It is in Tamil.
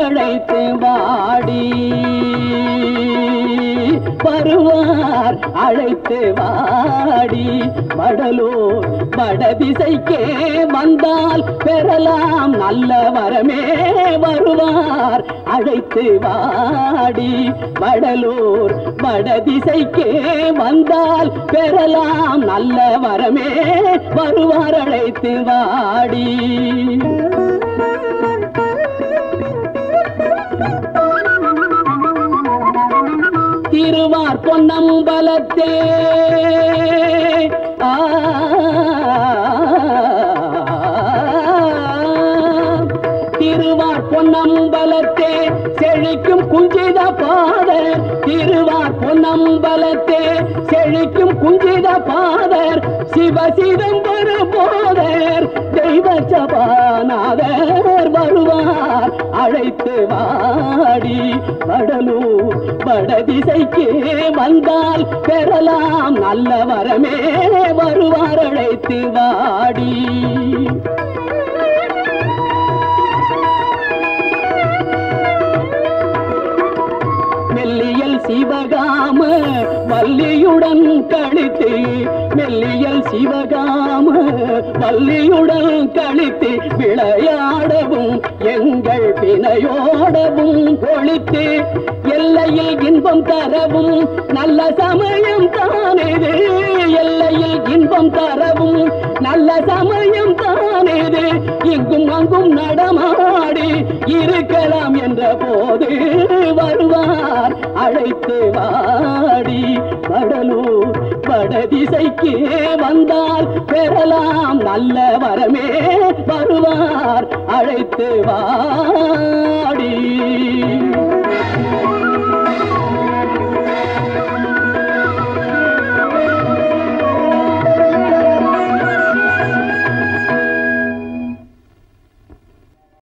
அழைத்து வாடி வருவார் அழைத்து வாடி வடலூர் வடதிசைக்கே வந்தால் பெறலாம் நல்ல வரமே வருவார் அழைத்து வாடி வடலூர் வடதிசைக்கே வந்தால் பெறலாம் நல்ல வரமே வருவார் அழைத்து வாடி திருவார் பொன்னம்பலத்தே ஆ, திருவார் பொன்னம்பலத்தே செழிக்கும் குஞ்சித பாதர் திருவார் பொன்னம்பலத்தே செழிக்கும் குஞ்சித பாதர் சிவ சிதம்பர போதர் தெய்வ சபாநாதர் வருவார் அழைத்து வாடி வடலூர் வடதிசைக்கு வந்தால் பெறலாம் நல்ல வரமே வருவார் அழைத்து வாடி மெல்லியல் சிவகாம வள்ளியுடன் கழித்து மெல்லியல் சிவகாம வள்ளியுடன் கழித்து விளையாடவும் எங்கள் பிணையோடவும் கொளித்து எல்லையில் இன்பம் தரவும் நல்ல சமயம் தானேது எல்லையில் இன்பம் தரவும் நல்ல சமயம் தானேது இங்கும் அங்கும் நடமாடி இருக்கலாம் என்ற போது வருவார் அழைத்து வாடி வடலூர் வடதிசைக்கு வந்தால் பெறலாம் நல்ல வரமே வருவார் அழைத்து வாடி